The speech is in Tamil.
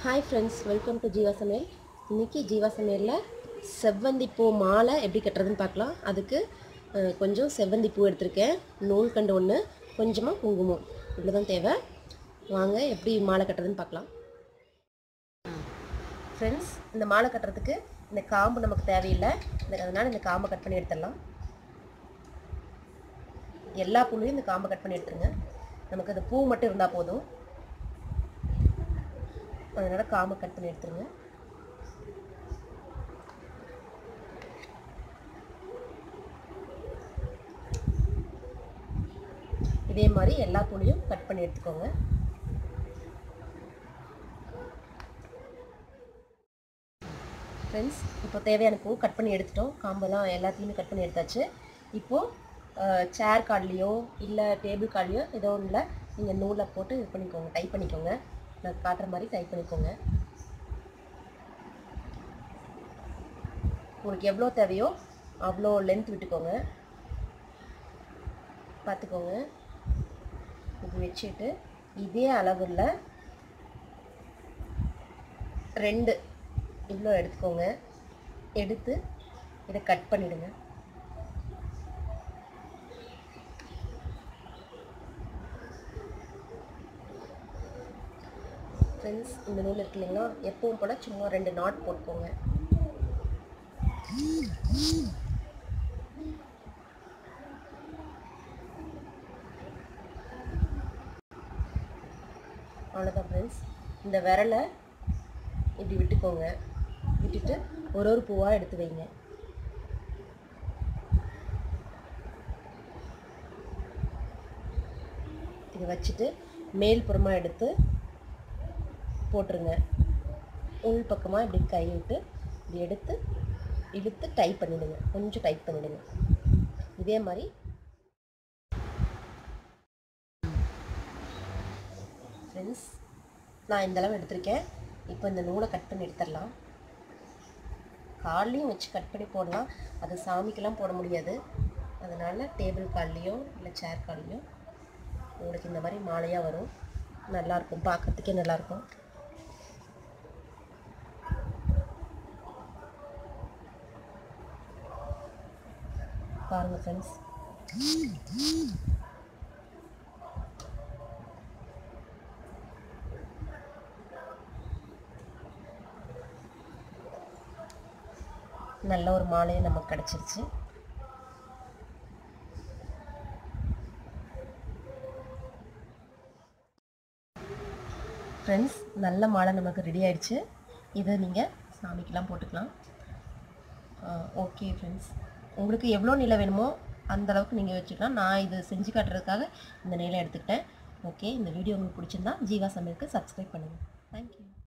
hi friends welcome to Jeeva சமையல் இன்றைக்கி ஜீவா சமையலில் செவ்வந்தி பூ மாலை எப்படி கட்டுறதுன்னு பார்க்கலாம் அதுக்கு அஹ், கொஞ்சம் செவ்வந்தி பூ எடுத்திருக்கேன் நூல் கண்டு ஒன்று கொஞ்சமாக குங்குமம் இவ்வளோ தான் தேவை வாங்க எப்படி மாலை கட்டுறதுன்னு பார்க்கலாம் ஃப்ரெண்ட்ஸ் இந்த மாலை கட்டுறதுக்கு இந்த காம்பு நமக்கு தேவையில்லை இந்த அதனால் இந்த காம்பை கட் பண்ணி எடுத்துடலாம் எல்லா பூலையும் இந்த காம்பை கட் பண்ணி எடுத்துருங்க நமக்கு அந்த பூ மட்டும் இருந்தால் போதும் அதனால் காம்பை கட் பண்ணி எடுத்துருங்க இதே மாதிரி எல்லா பூலையும் கட் பண்ணி எடுத்துக்கோங்க ஃப்ரெண்ட்ஸ் இப்போ தேவையான பூ கட் பண்ணி எடுத்துட்டோம் காம்பெல்லாம் எல்லாத்தையுமே கட் பண்ணி எடுத்தாச்சு இப்போது சேர் கார்ட்லேயோ இல்லை டேபிள் கார்ட்லேயோ ஏதோ ஒன்றில் நீங்கள் நூலை போட்டு இது பண்ணிக்கோங்க டைப் பண்ணிக்கோங்க நான் காட்டுற மாதிரி டைப் பண்ணிக்கோங்க உங்களுக்கு எவ்வளோ தேவையோ அவ்வளோ லென்த் விட்டுக்கோங்க பார்த்துக்கோங்க இப்படி வச்சுட்டு இதே அளவில் ரெண்டு இவ்வளோ எடுத்துக்கோங்க எடுத்து இதை கட் பண்ணிடுங்க ஃப்ரெண்ட்ஸ் இந்த நூல் இருக்கு இல்லைங்களா எப்பவும் போல் சும்மா ரெண்டு நாட் போட்டுக்கோங்க அவ்வளோதான் ஃப்ரெண்ட்ஸ் இந்த விரலை இப்படி விட்டுக்கோங்க விட்டுட்டு ஒரு ஒரு பூவாக எடுத்து வைங்க இதை வச்சுட்டு மேல் புறமாக எடுத்து போட்டுருங்க உள் பக்கமாக இப்படி கை விட்டு இப்படி எடுத்து இழுத்து டைப் பண்ணிடுங்க கொஞ்சம் டைப் பண்ணிடுங்க இதே மாதிரி ஃப்ரெண்ட்ஸ் நான் இந்த அளவு எடுத்திருக்கேன் இப்போ இந்த நூலை கட் பண்ணி எடுத்துடலாம் கால்லையும் வச்சு கட் பண்ணி போடலாம் அது சாமிக்கெல்லாம் போட முடியாது அதனால் டேபிள் கால்லையோ இல்லை சேர் கால்லையோ உங்களுக்கு இந்த மாதிரி மாலையாக வரும் நல்லாயிருக்கும் பார்க்கறதுக்கே நல்லாயிருக்கும் பாருங்கள் ஃப்ரெண்ட்ஸ் நல்ல ஒரு மாலையும் நமக்கு கிடச்சிருச்சு ஃப்ரெண்ட்ஸ் நல்ல மாலை நமக்கு ரெடி ஆயிடுச்சு இதை நீங்கள் சாமிக்கெலாம் போட்டுக்கலாம் ஓகே ஃப்ரெண்ட்ஸ் உங்களுக்கு எவ்வளோ நிலை வேணுமோ அந்த அளவுக்கு நீங்கள் வச்சுக்கலாம் நான் இது செஞ்சு காட்டுறதுக்காக இந்த நிலை எடுத்துக்கிட்டேன் ஓகே இந்த வீடியோ உங்களுக்கு பிடிச்சிருந்தா ஜீவா சமையலுக்கு சப்ஸ்கிரைப் பண்ணுங்கள் தேங்க்யூ